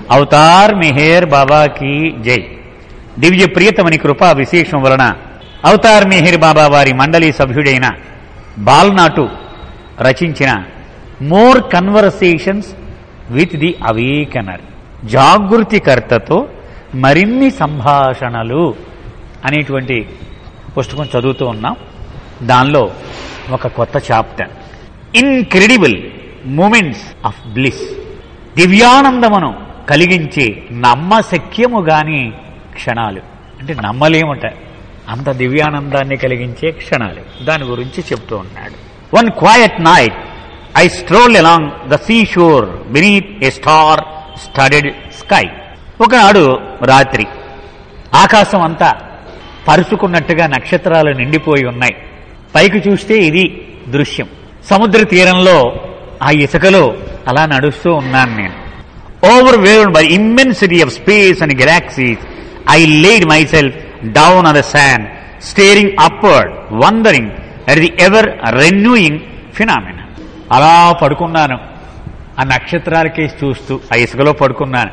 Avatar Meher బాబాకి జై దివ్య ప్రియతమని కృపా విశేషం వలన అవతార్ మెహేర్ బాబా వారి మండలి సభ్యుడైన బాల్నాటు రచించిన more conversations with the awakener జాగృతికర్తతో మరిన్ని సంభాషణలు అనేటువంటి పుస్తకం చదువుతూ ఉన్నాం దానిలో ఒక కొత్త chapter incredible moments of bliss దివ్యానందమును కలిగించే నమ్మశక్యము గాని క్షణాలు అంటే నమ్మలేముట అంత దివ్యానందాన్ని కలిగించే క్షణాలు దాని గురించి చెప్తూ ఉన్నాడు one quiet night I stroll along the seashore beneath a star studded sky ఒకనాడు రాత్రి ఆకాశం అంతా పరుచుకున్నట్టుగా నక్షత్రాలు నిండిపోయి ఉన్నాయి పైకి చూస్తే ఇది దృశ్యం సముద్ర తీరంలో ఆ ఇసుకలో అలా నడుస్తూ ఉన్నాను నేను overawed by immensity of space and galaxies I laid myself down on the sand staring upward wondering at the ever renewing phenomena అలా పడుకున్నాను ఆ నక్షత్రాల కేసి చూస్తూ ఆ ఇసుకలో పడుకున్నాను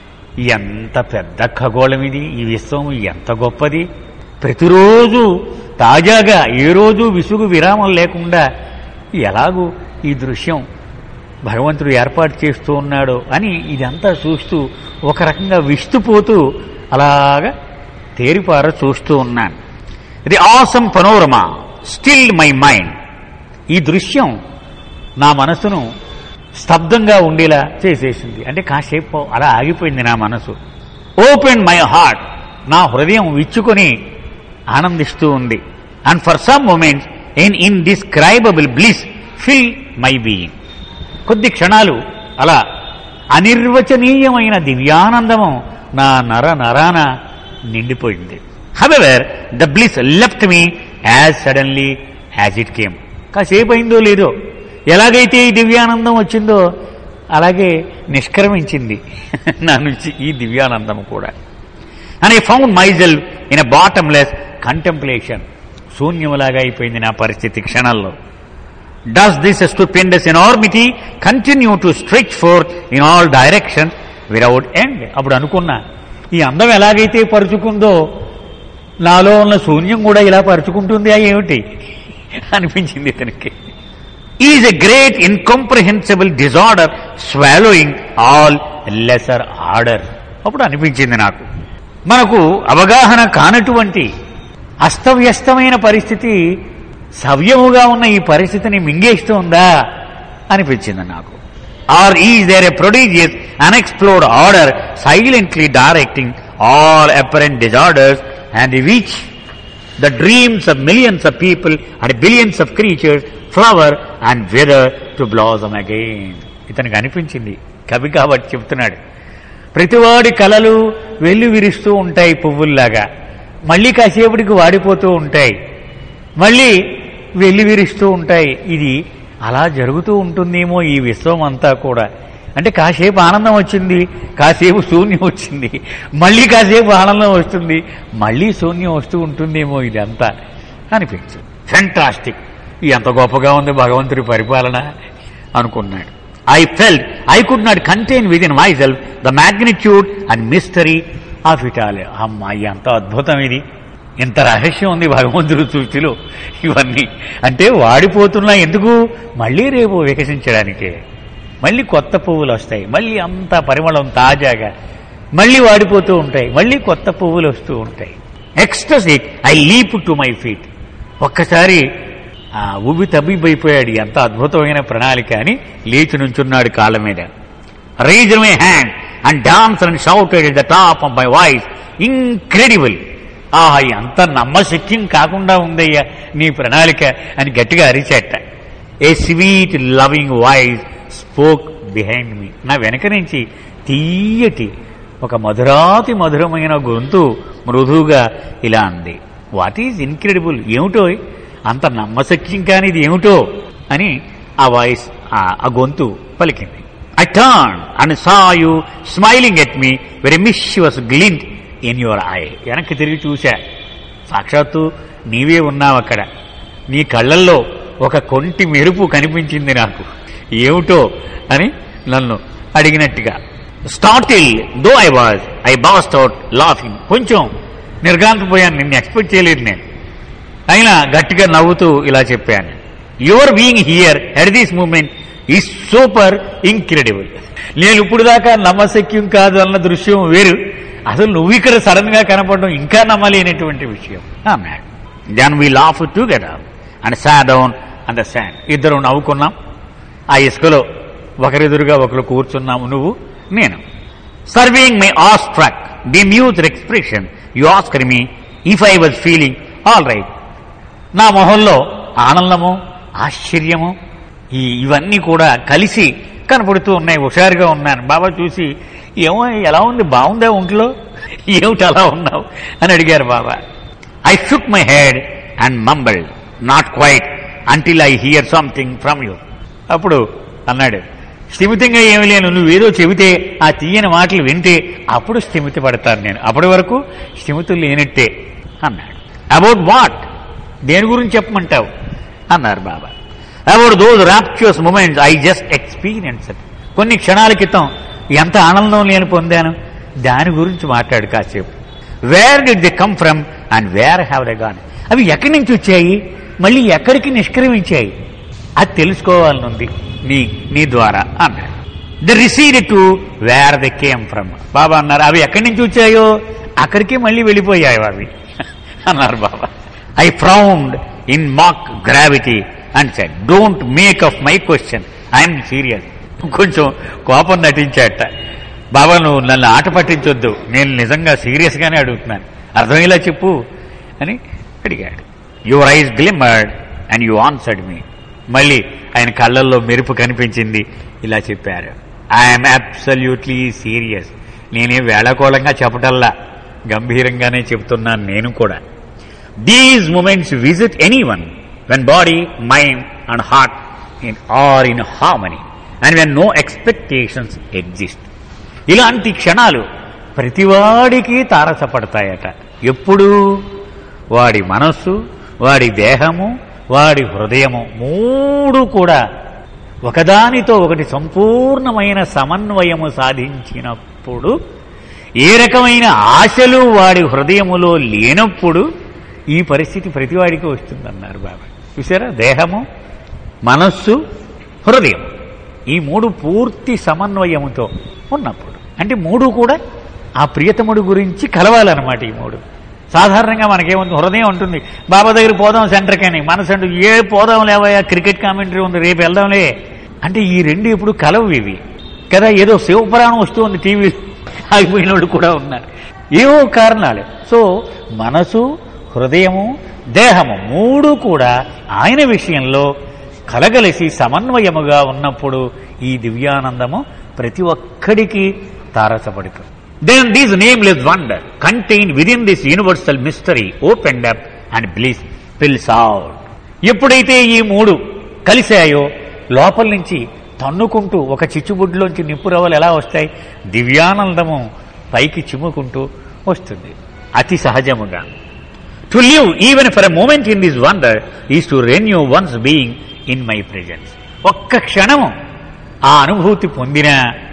ఎంత పెద్ద ఖగోళం ఇది ఈ విశ్వం ఎంత గొప్పది ప్రతిరోజు తాజాగా ఏ రోజు విసుగు విరామం లేకుండా ఎలాగూ ఈ దృశ్యం భగవంతుడు ఏర్పాటు చేస్తూ ఉన్నాడు అని ఇదంతా చూస్తూ ఒక రకంగా విస్తుపోతూ అలాగా తేరిపార చూస్తూ ఉన్నాను ఇది awesome panorama still my mind ఈ దృశ్యం నా మనసును స్తబ్దంగా ఉండేలా చేసేసింది అంటే కాసేపు అలా ఆగిపోయింది నా మనసు ఓపెన్ మై హార్ట్ నా హృదయం విచ్చుకొని ఆనందిస్తూ ఉంది and for some moments in indescribable bliss fill my being కొద్ది క్షణాలు అలా అనిర్వచనీయమైన దివ్యానందము నా నర నరాన నిండిపోయింది however the bliss left me as suddenly as it came కాసేపు అయిందో లేదో ఎలాగైతే ఈ దివ్యానందం వచ్చిందో అలాగే నిష్క్రమించింది నా నుంచి ఈ దివ్యానందం కూడా and I found myself in a bottomless contemplation శూన్యములాగా అయిపోయింది నా పరిస్థితి క్షణంలో does this stupendous enormity continue to stretch forth in all direction without end అప్పుడు అనుకున్నా ఈ అందం ఎలాగైతే పరుచుకుందో నాలో ఉన్న శూన్యం కూడా ఇలా పరుచుకుంటుంది ఆ ఏమిటి అనిపించింది ఇతనికి is a great incomprehensible disorder swallowing all lesser order అప్పుడు అనిపించింది నాకు మనకు అవగాహన కానటువంటి అస్తవ్యస్తమైన పరిస్థితి సవ్యముగా ఉన్న ఈ పరిస్థితిని మింగేస్తుందా అనిపించింది నాకు or is there a prodigious unexplored order silently directing all apparent disorders and which the dreams of millions of people and billions of creatures flower and wither to blossom again ఇతనికి అనిపించింది కవి కాబట్టి చెప్తున్నాడు ప్రతివాడి కలలు వెల్లు విరుస్తూ ఉంటాయి పువ్వుల్లాగా మళ్ళీ కాసేపటికి వాడిపోతూ ఉంటాయి మళ్ళీ వెల్లి విరుస్తూ ఉంటాయి ఇది అలా జరుగుతూ ఉంటుందేమో ఈ విశ్వం అంతా కూడా అంటే కాసేపు ఆనందం వచ్చింది కాసేపు శూన్యం వచ్చింది మళ్ళీ కాసేపు ఆనందం వస్తుంది మళ్ళీ శూన్యం వస్తూ ఉంటుందేమో ఇదంతా అనిపించింది ఫెంటాస్టిక్ ఎంత గొప్పగా ఉంది భగవంతుడి పరిపాలన అనుకున్నాడు I felt I could not contain within myself the magnitude and mystery of it all అమ్మా ఎంత అద్భుతం ఇది ఇంత రహస్యం ఉంది భగవంతుడి సృష్టిలో ఇవన్నీ అంటే వాడిపోతున్నా ఎందుకు మళ్ళీ రేపు వికసించడానికే మళ్ళీ కొత్త పువ్వులు వస్తాయి మళ్ళీ అంత పరిమళం తాజాగా మళ్ళీ వాడిపోతూ ఉంటాయి మళ్ళీ కొత్త పువ్వులు వస్తూ ఉంటాయి ecstatic I leap to my feet ఒక్కసారి ఆ ఉబి తబ్బిబ్బైపోయాడు ఎంత అద్భుతమైన ప్రణాళిక అని లేచి నుంచున్నాడు కాళ్ళ మీద rise my hand and dance and shouted at the top of my voice incredible ఆహా ఎంత నమ్మశక్యం కాకుండా ఉందయ్యా నీ ప్రణాళిక అని గట్టిగా అరిచేట a sweet loving voice spoke behind me నా వెనక నుంచి తీయటి ఒక మధురాతి మధురమైన గొంతు మృదువుగా ఇలా అంది వాట్ ఈజ్ ఇన్క్రెడిబుల్ ఏమిటో అంత నమ్మశక్యం కానిది ఏమిటో అని ఆ వాయిస్ ఆ గొంతు పలికింది I turn and saw you smiling at me very mischievous glint in your eye వెనక్కి తిరిగి చూశా సాక్షాత్తు నీవే ఉన్నావు అక్కడ నీ కళ్ళల్లో ఒక కొంటి మెరుపు కనిపించింది నాకు ఏమిటో అని నన్ను అడిగినట్టుగా startle though I was I burst out laughing కొంచెం నిర్గాంతపోయాను నిన్ను ఎక్స్పెక్ట్ చేయలేదు నేను అయినా గట్టిగా నవ్వుతూ ఇలా చెప్పాను your being here at this moment is super incredible నేను ఇప్పుడు దాకా నమ్మశక్యం కాదు అన్న దృశ్యం వేరు అసలు నువ్వు ఇక్కడ సడన్ గా కనపడడం ఇంకా నమ్మలేనటువంటి విషయం అన్నాడు then we laugh together and sat down and the sand ఇద్దరు నవ్వుకున్నాం ఆ ఇసుకలో ఒకరెదురుగా ఒకరు కూర్చున్నాము నువ్వు నేను serving my awestruck the mute expression you asked me if I was feeling all right నా మొహంలో ఆనందము ఆశ్చర్యము ఈ ఇవన్నీ కూడా కలిసి కనపడుతూ ఉన్నాయి హుషారుగా ఉన్నాను బాబా చూసి ఏమో ఎలా ఉంది బాగుందా ఒంట్లో ఏమిటి అలా ఉన్నావు అని అడిగారు Baba I shook my head and mumbled not quite until I hear something from you అప్పుడు అన్నాడు స్థిమితంగా ఏమి లేను నువ్వేదో చెబితే ఆ తీయని మాటలు వింటే అప్పుడు స్థిమిత పడతాను నేను అప్పటి వరకు స్థిమితులు లేనట్టే అన్నాడు అబౌట్ వాట్ దేని గురించి చెప్పమంటావు అన్నారు Baba about those rapturous moments I just experience కొన్ని క్షణాల క్రితం ఎంత ఆనందం నేను పొందాను దాని గురించి మాట్లాడు కాసేపు where did they come from and where have they gone అవి ఎక్కడి నుంచి వచ్చాయి మళ్ళీ ఎక్కడికి నిష్క్రమించాయి అది తెలుసుకోవాలనుంది నీ నీ ద్వారా అన్నాడు they receded to where they came from Baba అన్నారు అవి ఎక్కడి నుంచి వచ్చాయో అక్కడికి మళ్ళీ వెళ్ళిపోయాయి అవి అన్నారు బాబా I frowned in mock gravity and said don't make of my question I'm serious కొంచెం కోపం నటించాట బాబా నువ్వు నన్ను ఆట పట్టించొద్దు నేను నిజంగా సీరియస్ గానే అడుగుతున్నాను అర్థమయ్యేలా చెప్పు అని అడిగాడు your eyes glimmered and you answered me మళ్ళీ ఆయన కళ్ళల్లో మెరుపు కనిపించింది ఇలా చెప్పారు ఐఎమ్ అబ్సల్యూట్లీ సీరియస్ నేనే వేళకోళంగా చెప్పటల్లా గంభీరంగానే చెప్తున్నాను నేను కూడా these moments visit anyone when body mind and heart in are in harmony and when no expectations exist ఇలాంటి క్షణాలు ప్రతివాడికి తారసపడతాయట ఎప్పుడు వాడి మనస్సు వాడి దేహము వాడి హృదయము మూడు కూడా ఒకదానితో ఒకటి సంపూర్ణమైన సమన్వయము సాధించినప్పుడు ఏ రకమైన ఆశలు వాడి హృదయములో లేనప్పుడు ఈ పరిస్థితి ప్రతివాడికి వస్తుందన్నారు బాబా చూసారా దేహము మనస్సు హృదయం ఈ మూడు పూర్తి సమన్వయముతో ఉన్నప్పుడు అంటే మూడు కూడా ఆ ప్రియతముడు గురించి కలవాలన్నమాట ఈ మూడు సాధారణంగా మనకేముంది హృదయం ఉంటుంది బాబా దగ్గర పోదాం సెంటర్కి అని మనసు అంటూ ఏ పోదాం లేవయ్యా క్రికెట్ కామెంటరీ ఉంది రేపు వెళ్దాంలే అంటే ఈ రెండు ఇప్పుడు కలవు ఇవి కదా ఏదో శివపురాణం వస్తుంది టీవీ ఆగిపోయిన వాళ్ళు కూడా ఉన్నారు ఏవో కారణాలు సో మనసు హృదయము దేహము మూడు కూడా ఆయన విషయంలో కలగలిసి సమన్వయముగా ఉన్నప్పుడు ఈ దివ్యానందము ప్రతి ఒక్కడికి తారసపడుతుంది then these nameless wonder contain within this universal mystery open up and bliss spills out ఎప్పుడైతే ఈ మూడు కలిశాయో లోపల నుంచి తన్నుకుంటూ ఒక చిచ్చుబుడ్లోంచి నిప్పురవ్వలు ఎలా వస్తాయి దివ్యానందము పైకి చిమ్ముకుంటూ వస్తుంది అతి సహజముగా to live even for a moment in this wonder is to renew one's being in my presence ఒక్క క్షణము ఆ అనుభూతి పొందిన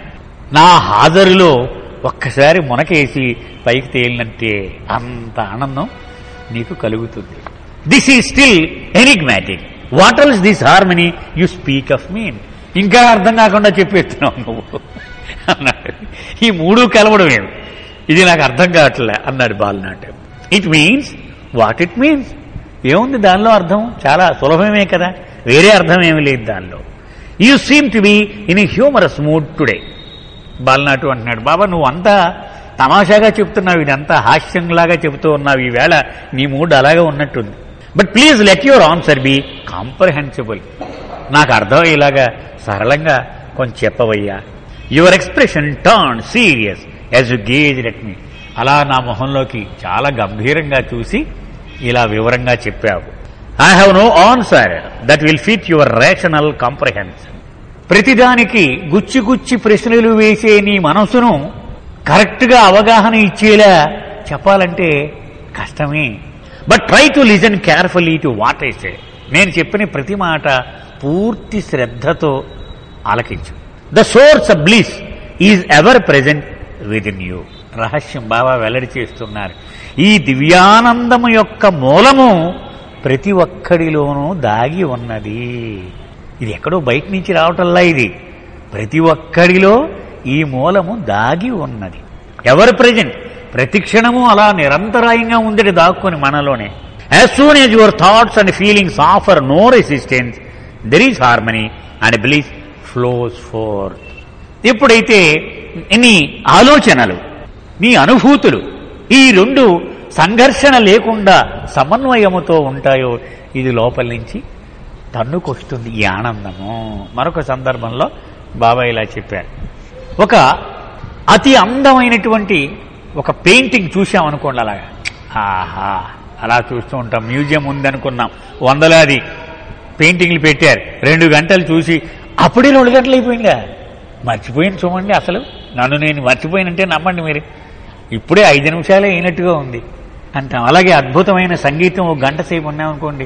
నా హాజరులో ఒక్కసారి మునకేసి పైకి తేలినంటే అంత ఆనందం నీకు కలుగుతుంది this is still enigmatic what else this harmony you speak of mean ఇంకా అర్థం కాకుండా చెప్పేస్తున్నావు నువ్వు అన్నాడు ఈ మూడు కలవడం ఏమి ఇది నాకు అర్థం కావట్లే అన్నాడు బాలనాట్ it means what it means ఏముంది దానిలో అర్థం చాలా సులభమే కదా వేరే అర్థం ఏమి లేదు దానిలో you seem to be in humorous mood today బాలనాటు అంటున్నాడు బాబా నువ్వు అంతా తమాషాగా చెప్తున్నావు ఇదంతా హాస్యంలాగా చెబుతూ ఉన్నావు ఈవేళ నీ మూడ్ అలాగే ఉన్నట్టుంది but please let your answer be comprehensible నాకు అర్థమయ్యేలాగా సరళంగా కొంచెం చెప్పవయ్యా your expression turn serious as you gaze at me అలా నా మొహంలోకి చాలా గంభీరంగా చూసి ఇలా వివరంగా చెప్పావు I have no answer that will fit your rational comprehension ప్రతిదానికి గుచ్చి గుచ్చి ప్రశ్నలు వేసే నీ మనసును కరెక్ట్గా అవగాహన ఇచ్చేలా చెప్పాలంటే కష్టమే but try to listen carefully to what I say నేను చెప్పిన ప్రతి మాట పూర్తి శ్రద్ధతో ఆలకించు the source of bliss is ever present within you రహస్యం బాబా వెల్లడి చేస్తున్నారు ఈ దివ్యానందము యొక్క మూలము ప్రతి ఒక్కడిలోనూ దాగి ఉన్నది ఇది ఎక్కడో బయట నుంచి రావటంలా ఇది ప్రతి ఒక్కడిలో ఈ మూలము దాగి ఉన్నది ఎవరు ప్రజెంట్ ప్రతి క్షణము అలా నిరంతరాయంగా ఉందడి దాక్కుని మనలోనే as soon as your thoughts and feelings offer no resistance there is harmony and bliss flows forth ఎప్పుడైతే నీ ఆలోచనలు నీ అనుభూతులు ఈ రెండు సంఘర్షణ లేకుండా సమన్వయముతో ఉంటాయో ఇది లోపల నుంచి తన్నుకొస్తుంది ఈ ఆనందము మరొక సందర్భంలో బాబా ఇలా చెప్పారు ఒక అతి అందమైనటువంటి ఒక పెయింటింగ్ చూసామనుకోండి అలాగా ఆహా అలా చూస్తూ ఉంటాం మ్యూజియం ఉందనుకున్నాం వందలాది పెయింటింగ్లు పెట్టారు రెండు గంటలు చూసి అప్పుడే రెండు గంటలు అయిపోయిందా మర్చిపోయింది చూడండి అసలు నన్ను నేను మర్చిపోయినంటే నమ్మండి మీరు ఇప్పుడే ఐదు నిమిషాలే అయినట్టుగా ఉంది అంటాం అలాగే అద్భుతమైన సంగీతం ఒక గంట సేపు ఉన్నామనుకోండి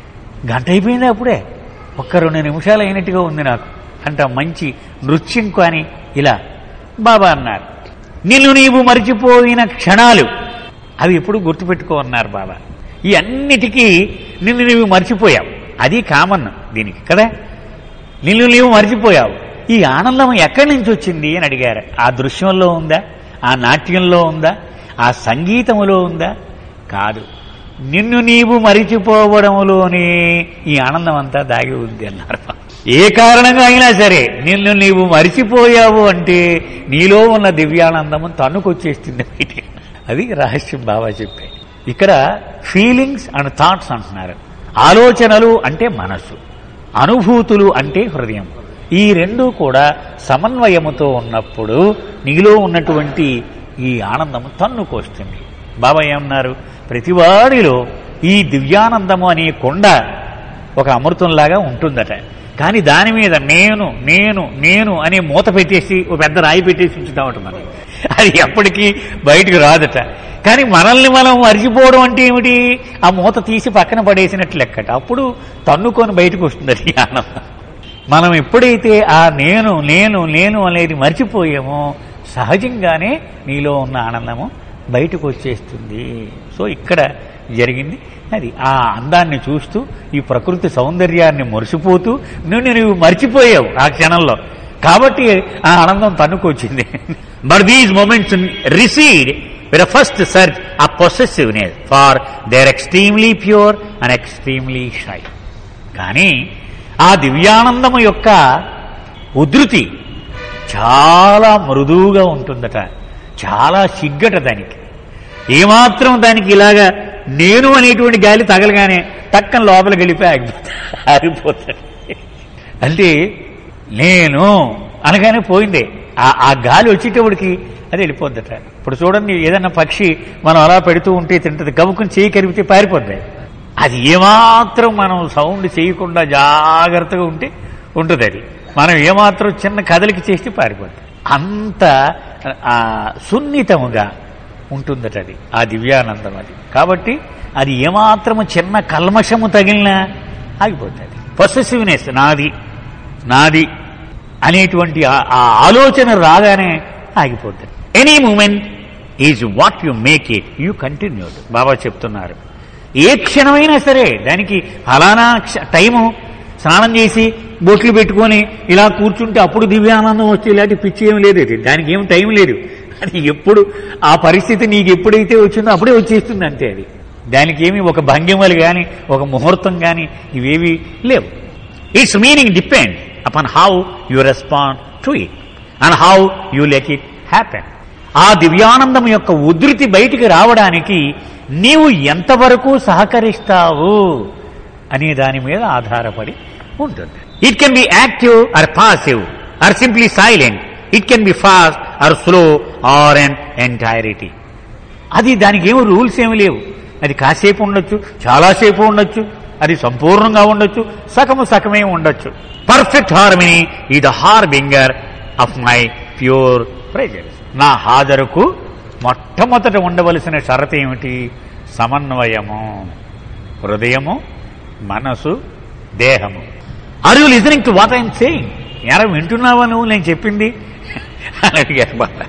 గంట అయిపోయింది అప్పుడే ఒక్క రెండు నిమిషాలు అయినట్టుగా ఉంది నాకు అంట మంచి నృత్యం కానీ ఇలా బాబా అన్నారు నిన్ను నీవు మరిచిపోయిన క్షణాలు అవి ఎప్పుడు గుర్తుపెట్టుకో అన్నారు బాబా ఈ అన్నిటికీ నిన్ను నీవు మర్చిపోయావు అది కామన్ దీనికి కదా నిన్ను నీవు మర్చిపోయావు ఈ ఆనందం ఎక్కడి నుంచి వచ్చింది అని అడిగారు ఆ దృశ్యంలో ఉందా ఆ నాట్యంలో ఉందా ఆ సంగీతములో ఉందా కాదు నిన్ను నీవు మరిచిపోవడములోనే ఈ ఆనందం అంతా దాగి ఉంది అన్నారు ఏ కారణంగా అయినా సరే నిన్ను నీవు మరిచిపోయావు అంటే నీలో ఉన్న దివ్యానందము తన్నుకొచ్చేస్తుంది బయటికి అది రహస్యం బాబా చెప్పే ఇక్కడ ఫీలింగ్స్ అండ్ థాట్స్ అంటున్నారు ఆలోచనలు అంటే మనసు అనుభూతులు అంటే హృదయం ఈ రెండు కూడా సమన్వయముతో ఉన్నప్పుడు నీలో ఉన్నటువంటి ఈ ఆనందము తన్నుకొస్తుంది బాబా ఏమన్నారు ప్రతివాడిలో ఈ దివ్యానందము అనే కొండ ఒక అమృతంలాగా ఉంటుందట కానీ దాని మీద నేను నేను నేను అనే మూత పెట్టేసి ఒక పెద్ద రాయి పెట్టేసి ఉంచుతామట మనం అది ఎప్పటికీ బయటకు రాదట కానీ మనల్ని మనం మర్చిపోవడం అంటే ఏమిటి ఆ మూత తీసి పక్కన పడేసినట్లు లెక్కట అప్పుడు తన్నుకొని బయటకు వస్తుంది అది ఆనందం మనం ఎప్పుడైతే ఆ నేను నేను నేను అనేది మర్చిపోయామో సహజంగానే నీలో ఉన్న ఆనందము బయటకు వచ్చేస్తుంది సో ఇక్కడ జరిగింది అది ఆ అందాన్ని చూస్తూ ఈ ప్రకృతి సౌందర్యాన్ని మురిసిపోతూ నువ్వు నువ్వు మర్చిపోయావు ఆ క్షణంలో కాబట్టి ఆ ఆనందం తన్నుకొచ్చింది but these moments recede with first search a possessiveness for they're extremely pure and extremely shy కానీ ఆ దివ్యానందము యొక్క ఉధృతి చాలా మృదువుగా ఉంటుందట చాలా సిగ్గట దానికి ఏమాత్రం దానికి ఇలాగా నేను అనేటువంటి గాలి తగలగానే టక్కన లోపలికి వెళ్ళిపోయి ఆగిపోతా ఆగిపోతాడు అంటే నేను అనగానే పోయింది ఆ ఆ గాలి వచ్చేటప్పటికి అది వెళ్ళిపోద్దట ఇప్పుడు చూడండి ఏదన్నా పక్షి మనం అలా పెడుతూ ఉంటే తింటది గబుకుని చేయి కరిగితే పారిపోద్ది అది ఏమాత్రం మనం సౌండ్ చేయకుండా జాగ్రత్తగా ఉంటే ఉంటుంది అది మనం ఏమాత్రం చిన్న కదలిక చేస్తే పారిపోద్ది అంత ఆ, సున్నితముగా ఉంటుందట అది ఆ దివ్యానందం అది కాబట్టి అది ఏమాత్రము చిన్న కల్మషము తగిలినా ఆగిపోతుంది పొసెసివ్నెస్ నాది నాది అనేటువంటి ఆ ఆ ఆలోచన రాగానే ఆగిపోతుంది any moment is what you make it you continued Baba చెప్తున్నారు ఏ క్షణమైనా సరే దానికి ఫలానా క్ష- టైము స్నానం చేసి బొట్లు పెట్టుకొని ఇలా కూర్చుంటే అప్పుడు దివ్యానందం వచ్చే ఇలాంటి పిచ్చి ఏం లేదు ఇది దానికి ఏం టైం లేదు అది ఎప్పుడు ఆ పరిస్థితి నీకు ఎప్పుడైతే వచ్చిందో అప్పుడే వచ్చేస్తుంది అంతే అది దానికి ఏమి ఒక భంగిమలు కానీ ఒక ముహూర్తం కానీ ఇవేవి లేవు its meaning depend upon how you respond to it and how you let it happen ఆ దివ్యానందం యొక్క ఉధృతి బయటికి రావడానికి నీవు ఎంతవరకు సహకరిస్తావు అనే దాని మీద ఆధారపడి ఉంటుంది it can be active or passive or simply silent it can be fast or slow or and entirety అది దానికి ఏమి రూల్స్ ఏమి లేవు అది కాసేపు ఉండొచ్చు చాలాసేపు ఉండొచ్చు అది సంపూర్ణంగా ఉండొచ్చు సగము సగమే ఉండొచ్చు perfect harmony is the harbinger of my pure presence నా హాజరుకు మొట్టమొదట ఉండవలసిన షరత్ ఏమిటి సమన్వయము హృదయము మనసు దేహము are you listening to what I'm saying ఎరా వింటున్నావా నువ్వు నేను చెప్పింది అని అడిగారు Baba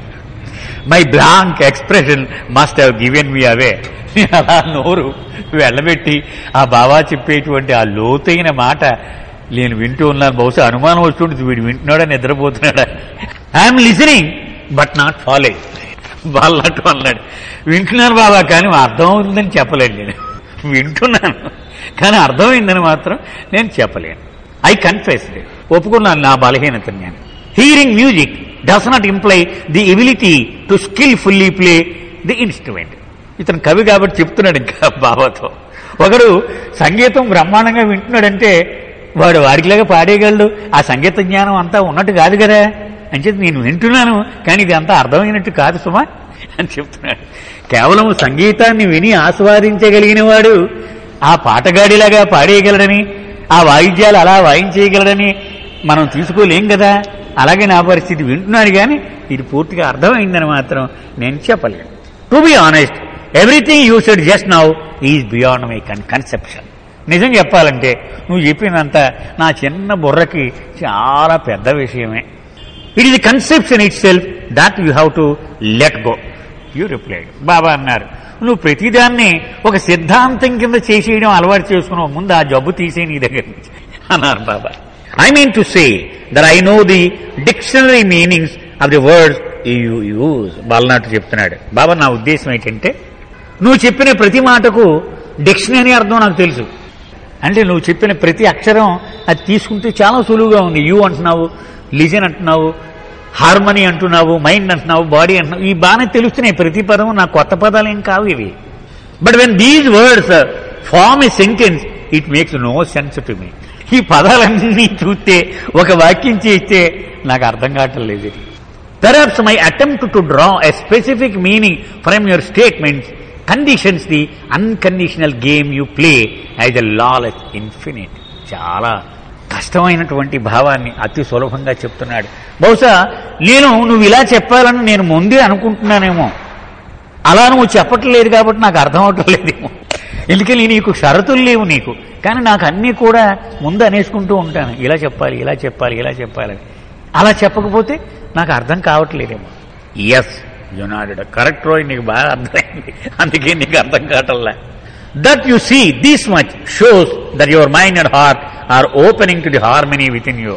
my blank expression must have given me away అలా నోరు వెళ్ళబెట్టి ఆ బాబా చెప్పేటువంటి ఆ లోతైన మాట నేను వింటూ ఉన్నాను బహుశా అనుమానం వస్తుంటుంది వీడు వింటున్నాడా నిద్రపోతున్నాడా I'm listening but not following వాళ్ళట్టు అన్నాడు వింటున్నాను బాబా కానీ అర్థం అవుతుందని చెప్పలేను నేను వింటున్నాను కానీ అర్థమైందని మాత్రం నేను చెప్పలేను ఐ కన్ఫెస్ ఒప్పుకున్నాను నా బలహీనతను నేను hearing music does not imply the ability to skilfully play the instrument ఇతను కవి కాబట్టి చెప్తున్నాడు ఇంకా బాబాతో ఒకడు సంగీతం బ్రహ్మాండంగా వింటున్నాడంటే వాడు వాడికిలాగా పాడేయగలడు ఆ సంగీత జ్ఞానం అంతా ఉన్నట్టు కాదు కదా అని చెప్పి నేను వింటున్నాను కానీ ఇది అంతా అర్థమైనట్టు కాదు సుమా అని చెప్తున్నాడు కేవలం సంగీతాన్ని విని ఆస్వాదించగలిగిన వాడు ఆ పాటగాడిలాగా పాడేయగలడని ఆ వాయిద్యాలు అలా వాయించేయగలడని మనం తీసుకోలేం కదా అలాగే నా పరిస్థితి వింటున్నాను కానీ ఇది పూర్తిగా అర్థమైందని మాత్రం నేను చెప్పలేను to be honest everything you should just now is beyond my con conception నిజం చెప్పాలంటే నువ్వు చెప్పినంత నా చిన్న బుర్రకి చాలా పెద్ద విషయమే it is conception itself that you have to let go you replied Baba అన్నారు నువ్వు ప్రతిదాన్ని ఒక సిద్ధాంతం కింద చేసేయడం అలవాటు చేసుకున్నావు ముందు ఆ జబ్బు తీసే నీ దగ్గర నుంచి అన్నారు బాబా I mean to say that I know the dictionary meanings of the words you use బాలనాటు చెప్తున్నాడు బాబా నా ఉద్దేశం ఏంటంటే నువ్వు చెప్పిన ప్రతి మాటకు డిక్షనరీ అర్థం నాకు తెలుసు అంటే నువ్వు చెప్పిన ప్రతి అక్షరం అది తీసుకుంటే చాలా సులువుగా ఉంది యూ అంటున్నావు లిజన్ అంటున్నావు హార్మనీ అంటున్నావు మైండ్ అంటున్నావు బాడీ అంటున్నావు ఈ బాగానే తెలుస్తున్నాయి ప్రతి పదం నా కొత్త పదాలు ఏం కావు ఇవి but when these words form a sentence it makes no sense to me ఈ పదాలన్నీ చూస్తే ఒక వాక్యం చేస్తే నాకు అర్థం కావటం లేదు ఇది perhaps my attempt to draw a specific meaning from your statements conditions the unconditional game you play as a lawless infinite చాలా కష్టమైనటువంటి భావాన్ని అతి సులభంగా చెప్తున్నాడు బహుశా నేను నువ్వు ఇలా చెప్పాలని నేను ముందే అనుకుంటున్నానేమో అలా నువ్వు చెప్పట్లేదు కాబట్టి నాకు అర్థం అవటం లేదేమో ఎందుకని నీకు షరతులు లేవు నీకు కానీ నాకు అన్నీ కూడా ముందు అనేసుకుంటూ ఉంటాను ఇలా చెప్పాలి ఇలా చెప్పాలి ఇలా చెప్పాలని అలా చెప్పకపోతే నాకు అర్థం కావట్లేదేమో ఎస్ యునాడు కరెక్ట్ రోయ్ నీకు బాగా అర్థమైంది అందుకే నీకు అర్థం కావటంలా that you see this much shows that your mind and heart are opening to the harmony within you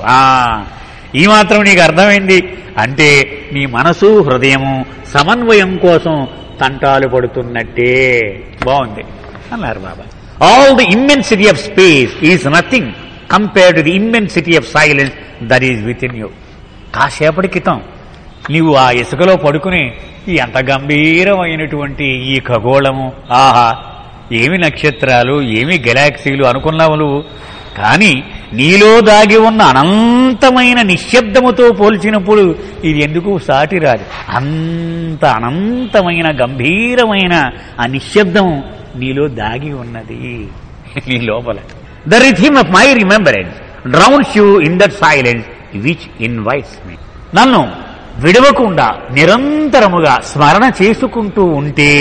ఈ మాత్రం నీకు అర్థమైంది అంటే నీ మనసు హృదయము సమన్వయం కోసం తంటాలు పడుతున్నట్టే బాగుంది అన్నారు Baba all the immensity of space is nothing compare to the immensity of silence that is within you కాసేపటి క్రితం నీవు ఆ ఇసుకలో పడుకుని ఈ ఎంత గంభీరమైనటువంటి ఈ ఖగోళము ఆహా ఏమి నక్షత్రాలు ఏమి గెలాక్సీలు అనుకున్నావు నువ్వు కానీ నీలో దాగి ఉన్న అనంతమైన నిశ్శబ్దముతో పోల్చినప్పుడు ఇది ఎందుకు సాటి రాదు అంత అనంతమైన గంభీరమైన ఆ నిశ్శబ్దం నీలో దాగి ఉన్నది నీ లోపల the rhythm of my remembrance drowns you in that silence which invites me నన్ను విడవకుండా నిరంతరముగా స్మరణ చేసుకుంటూ ఉంటే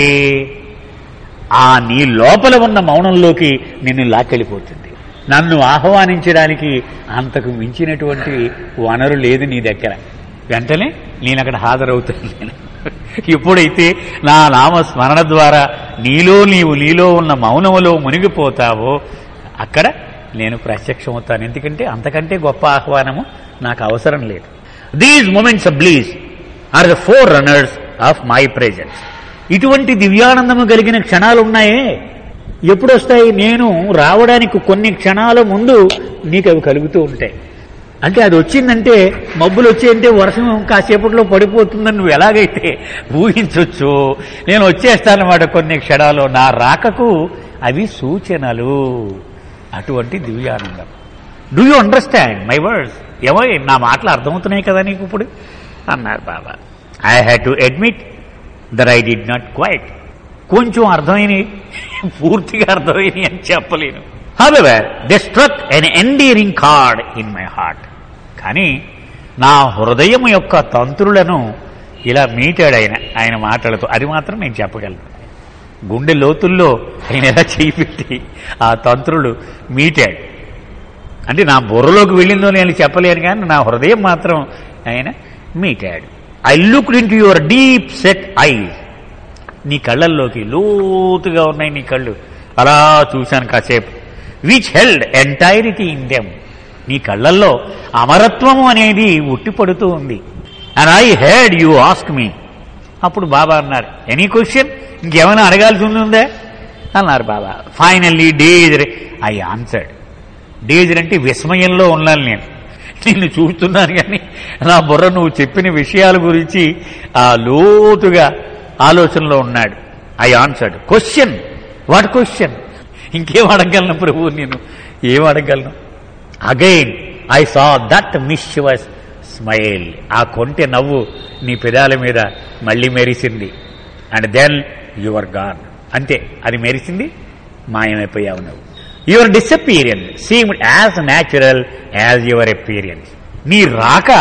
ఆ నీ లోపల ఉన్న మౌనంలోకి నిన్ను లాక్కెళ్ళిపోతుంది నన్ను ఆహ్వానించడానికి అంతకు మించినటువంటి వనరు లేదు నీ దగ్గర వెంటనే నేను అక్కడ హాజరవుతాను నేను ఎప్పుడైతే నా నామ స్మరణ ద్వారా నీలో నీవు నీలో ఉన్న మౌనములో మునిగిపోతావో అక్కడ నేను ప్రత్యక్షమవుతాను ఎందుకంటే అంతకంటే గొప్ప ఆహ్వానము నాకు అవసరం లేదు these moments of bliss are the forerunners of my presence ఇటువంటి దివ్యానందము కలిగిన క్షణాలు ఉన్నాయే ఎప్పుడు వస్తాయి నేను రావడానికి కొన్ని క్షణాల ముందు నీకు అవి కలుగుతూ ఉంటాయి అంటే అది వచ్చిందంటే మబ్బులు వచ్చాయంటే వర్షం కాసేపట్లో పడిపోతుందని నువ్వు ఎలాగైతే ఊహించవచ్చు నేను వచ్చేస్తానమాట కొన్ని క్షణాలు నా రాకకు అవి సూచనలు అటువంటి దివ్యానందం do you understand my words ఏమో నా మాటలు అర్థమవుతున్నాయి కదా నీకు ఇప్పుడు అన్నారు బాబా I had to admit that I did not quite కొంచెం అర్థమైనవి పూర్తిగా అర్థమైనవి అని చెప్పలేను however they struck an endearing chord in my heart కానీ నా హృదయం యొక్క తంత్రులను ఇలా మీటాడు ఆయన ఆయన మాటలతో అది మాత్రం నేను చెప్పగలను గుండె లోతుల్లో ఆయన ఎలా చేయి పెట్టి ఆ తంత్రులు మీటాడు అంటే నా బుర్రలోకి వెళ్ళిందో నేను చెప్పలేను కానీ నా హృదయం మాత్రం ఆయన మీటాడు I look into your deep set eyes నీ కళ్ళల్లోకి లోతుగా ఉన్నాయి నీ కళ్ళు అలా చూశాను కాసేపు which held entirety in them నీ కళ్ళల్లో అమరత్వము అనేది ఉట్టిపడుతూ ఉంది and I heard you ask me అప్పుడు బాబా అన్నారు ఎనీ క్వశ్చన్ ఇంకేమైనా అడగాల్సి ఉందా అన్నారు Baba finally dazed I answered dazed అంటే విస్మయంలో ఉన్నాను నేను నిన్ను చూస్తున్నాను కానీ నా బుర్ర నువ్వు చెప్పిన విషయాల గురించి ఆ లోతుగా ఆలోచనలో ఉన్నాడు I answered question what question ఇంకేం అడగలను ప్రభు నేను ఏం అడగలను again I saw that mischievous smile ఆ కొంటె నవ్వు నీ పెదాల మీద మళ్ళీ మెరిసింది అండ్ దెన్ యువర్ గాన్ అంతే అది మెరిసింది మాయమైపోయావు నువ్వు your disappearance seemed as natural as your appearance నీ రాక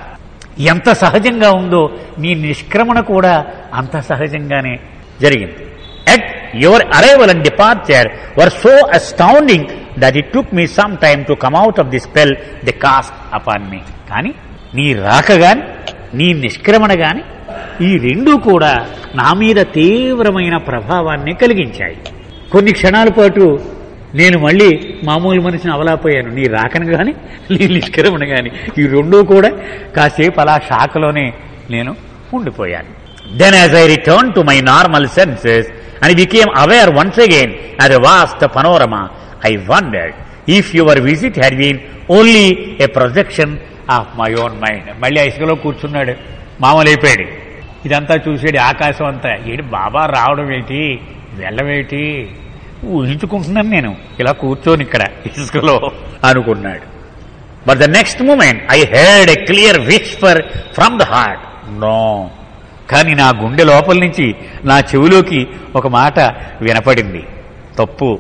ఎంత సహజంగా ఉందో నీ నిష్క్రమణ కూడా అంత సహజంగానే జరిగింది at your arrival and departure were so astounding that it took me some time to come out of the spell the cast upon me కానీ నీ రాక గాని నీ నిష్క్రమణ గాని ఈ రెండూ కూడా నా మీద తీవ్రమైన ప్రభావాన్ని కలిగించాయి కొన్ని క్షణాల పాటు నేను మళ్ళీ మామూలు మనిషిని అవలాపోయాను నీ రాకను గాని నీ నిష్క్రమణ గాని ఈ రెండూ కూడా కాసేపు అలా షాక్లోనే నేను ఉండిపోయాను then as I return to my normal senses and became aware once again at a vast panorama I wondered if your visit had been only a projection of my own mind మళ్ళీ ఆ ఇసుకలో కూర్చున్నాడు మామూలు అయిపోయాడు ఇదంతా చూసాడు ఆకాశం అంతా ఏంటి బాబా రావడం ఏంటి వెళ్ళవేటి ఊహించుకుంటున్నాను నేను ఇలా కూర్చొని ఇక్కడ ఇసుకలో అనుకున్నాడు but the next moment I heard a clear whisper from the heart no కానీ నా గుండె లోపల నుంచి నా చెవిలోకి ఒక మాట వినపడింది తప్పు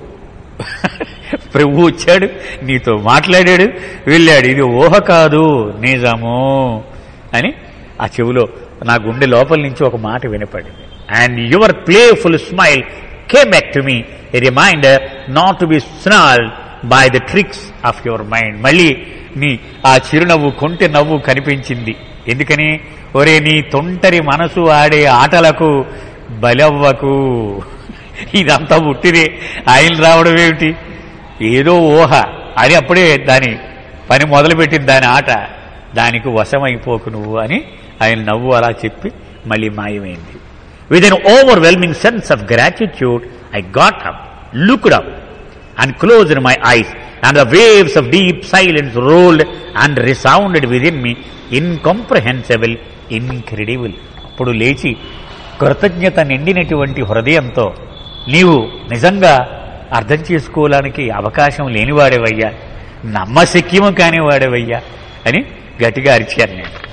ప్రభు వచ్చాడు నీతో మాట్లాడాడు వెళ్ళాడు ఇది ఊహ కాదు నిజము అని ఆ చెవిలో నా గుండె లోపల నుంచి ఒక మాట వినపడింది and your playful smile came back to me a reminder not to be snared by the tricks of your mind మళ్ళీ నీ ఆ చిరునవ్వు కొంటె నవ్వు కనిపించింది ఎందుకని ఒరే నీ తొంటరి మనసు ఆడే ఆటలకు బలవ్వకు ఇదంతా పుట్టిదే ఆయన రావడం ఏమిటి ఏదో ఊహ అది అప్పుడే దాని పని మొదలుపెట్టింది దాని ఆట దానికి వశమైపోకు నువ్వు అని ఆయన నవ్వు అలా చెప్పి మళ్ళీ మాయమైంది with an overwhelming sense of gratitude I got up looked up and closed my eyes, and the waves of deep silence rolled and resounded within me, incomprehensible, incredible. అప్పుడు లేచి కృతజ్ఞత నిండినటువంటి హృదయంతో నీవు నిజంగా అర్థం చేసుకోవడానికి అవకాశం లేనివాడేవయ్యా నమ్మశక్యము కానివాడేవయ్యా అని గట్టిగా అరిచాను నేను